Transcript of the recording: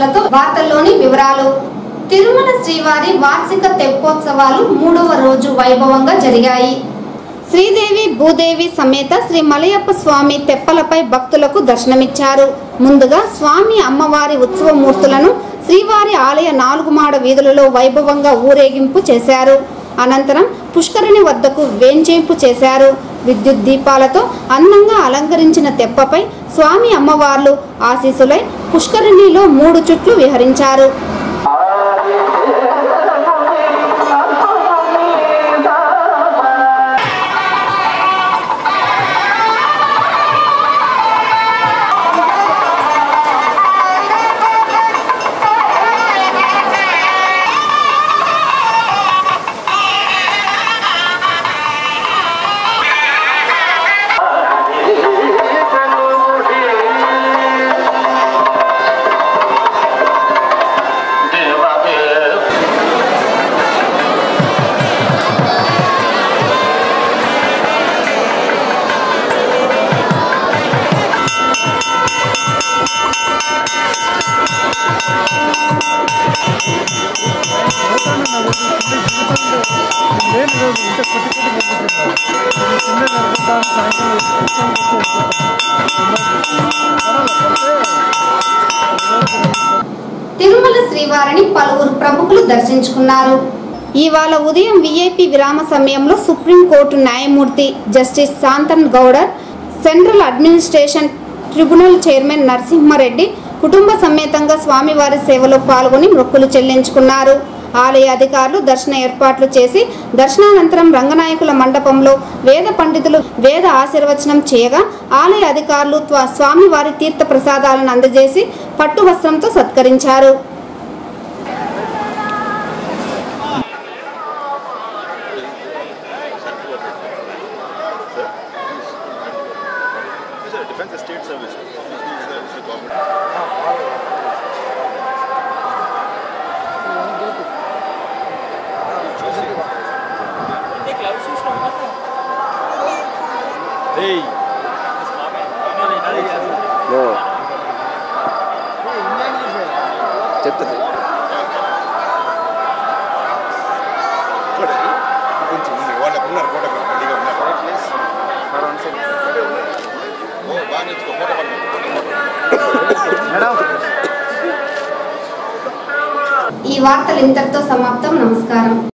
వార్తలతో వార్తల్లోని వివరాలు తిరుమల శ్రీవారి వార్షిక తెప్పోత్సవాలు మూడవ రోజు వైభవంగా జరిగాయి శ్రీదేవి భూదేవి సమేత శ్రీ మలయప్ప స్వామి తెప్పలపై భక్తులకు దర్శనమిచ్చారు ముందుగా స్వామి అమ్మవారి ఉత్సవమూర్తులను శ్రీవారి ఆలయ నాలుగు మాడ వీధులలో వైభవంగా ఊరేగింపు చేశారు అనంతరం పుష్కరిణి వద్దకు వేంచేంపు చేశారు విద్యుత్ దీపాలతో అందంగా అలంకరించిన తెప్పపై స్వామి అమ్మవార్లు ఆశీసులై పుష్కరిణిలో మూడు చుట్లు విహరించారు తిరుమల శ్రీవారిని పలువురు ప్రముఖులు దర్శించుకున్నారు ఇవాళ ఉదయం విఐపి విరామ సమయంలో సుప్రీంకోర్టు న్యాయమూర్తి justice Shantan Goudar central administration tribunal chairman Narasimha Reddy కుటుంబ సమేతంగా స్వామివారి సేవలో పాల్గొని మొక్కులు చెల్లించుకున్నారు ఆలయ అధికారులు దర్శన ఏర్పాట్లు చేసి దర్శనానంతరం రంగనాయకుల మండపంలో వేద పండితులు వేద ఆశీర్వచనం చేయగా ఆలయ అధికారులు త్వ- స్వామివారి తీర్థ ప్రసాదాలను అందజేసి పట్టు వస్త్రంతో సత్కరించారు Defense Estate Service. This is the, this is the government. Hey. చెప్తుంది చూడండి కొంచెం ఉంది వాళ్ళకు ఉన్నారు ఫోటోగ్రాఫ్ రెడీగా ఉన్నారు ఓ బాగా నేర్చుకో ఫోటో ఈ వార్తలు ఇంతటితో సమాప్తం నమస్కారం